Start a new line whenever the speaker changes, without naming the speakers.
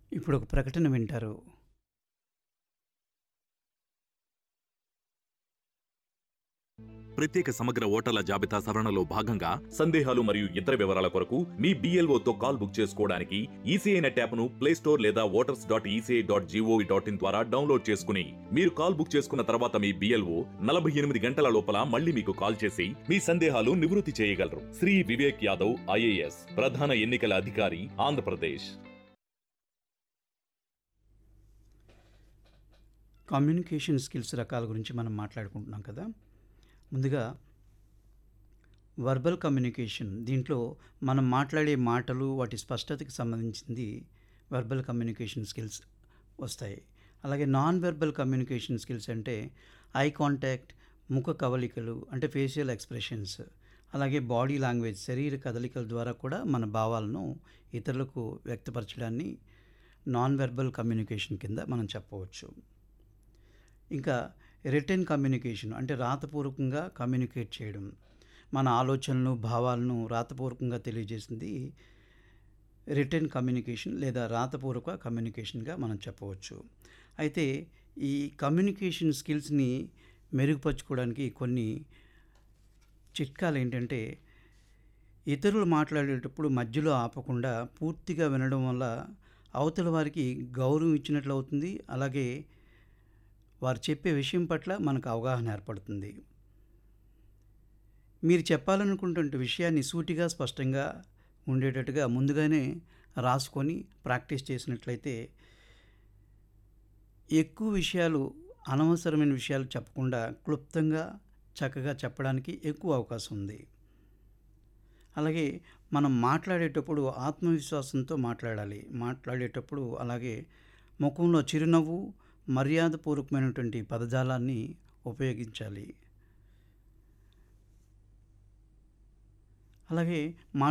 ఇప్పుడు ఒక ప్రకటన వింటారు
ప్రత్యేక సమగ్ర ఓటర్ల జాబితా సవరణలో భాగంగా సందేహాలు మరియు ఇతర వివరాల కొరకు మీ బీఎల్ఓతో కాల్ బుక్ చేసుకోవడానికి ఈసీఐ నెట్ యాప్ను ప్లే స్టోర్ లేదా voters dot ECI dot GOV dot in ద్వారా డౌన్లోడ్ చేసుకుని మీరు కాల్ బుక్ చేసుకున్న తర్వాత మీ బీఎల్ఓ నలభై ఎనిమిది గంటల లోపల మళ్ళీ మీకు కాల్ చేసి మీ సందేహాలు నివృత్తి చేయగలరు శ్రీ వివేక్ యాదవ్ ఐఏఎస్ ప్రధాన ఎన్నికల అధికారి ఆంధ్రప్రదేశ్
కమ్యూనికేషన్ స్కిల్స్ రకాల గురించి మనం మాట్లాడుకుంటున్నాం కదా ముందుగా వర్బల్ కమ్యూనికేషన్ దీంట్లో మనం మాట్లాడే మాటలు వాటి స్పష్టతకి సంబంధించింది వర్బల్ కమ్యూనికేషన్ స్కిల్స్ వస్తాయి అలాగే నాన్ వెర్బల్ కమ్యూనికేషన్ స్కిల్స్ అంటే ఐ కాంటాక్ట్ ముఖ కవలికలు అంటే ఫేషియల్ ఎక్స్ప్రెషన్స్ అలాగే బాడీ లాంగ్వేజ్ శరీర కదలికల ద్వారా కూడా మన భావాలను ఇతరులకు వ్యక్తపరచడాన్ని నాన్ వెర్బల్ కమ్యూనికేషన్ కింద మనం చెప్పవచ్చు ఇంకా రిటర్న్ కమ్యూనికేషన్ అంటే రాతపూర్వకంగా కమ్యూనికేట్ చేయడం మన ఆలోచనలు భావాలను రాతపూర్వకంగా తెలియజేసింది రిటర్న్ కమ్యూనికేషన్ లేదా రాతపూర్వక కమ్యూనికేషన్గా మనం చెప్పవచ్చు అయితే ఈ కమ్యూనికేషన్ స్కిల్స్ని మెరుగుపరచుకోవడానికి కొన్ని చిట్కాలు ఏంటంటే ఇతరులు మాట్లాడేటప్పుడు మధ్యలో ఆపకుండా పూర్తిగా వినడం వల్ల అవతల వారికి గౌరవం ఇచ్చినట్లు అవుతుంది అలాగే వారు చెప్పే విషయం పట్ల మనకు అవగాహన ఏర్పడుతుంది మీరు చెప్పాలనుకుంటున్న విషయాన్ని సూటిగా స్పష్టంగా ఉండేటట్టుగా ముందుగానే రాసుకొని ప్రాక్టీస్ చేసినట్లయితే ఎక్కువ విషయాలు అనవసరమైన విషయాలు చెప్పకుండా క్లుప్తంగా చక్కగా చెప్పడానికి ఎక్కువ అవకాశం ఉంది అలాగే మనం మాట్లాడేటప్పుడు ఆత్మవిశ్వాసంతో మాట్లాడాలి మాట్లాడేటప్పుడు అలాగే ముఖంలో చిరునవ్వు మర్యాదపూర్వకమైనటువంటి పదజాలాన్ని ఉపయోగించాలి అలాగే మా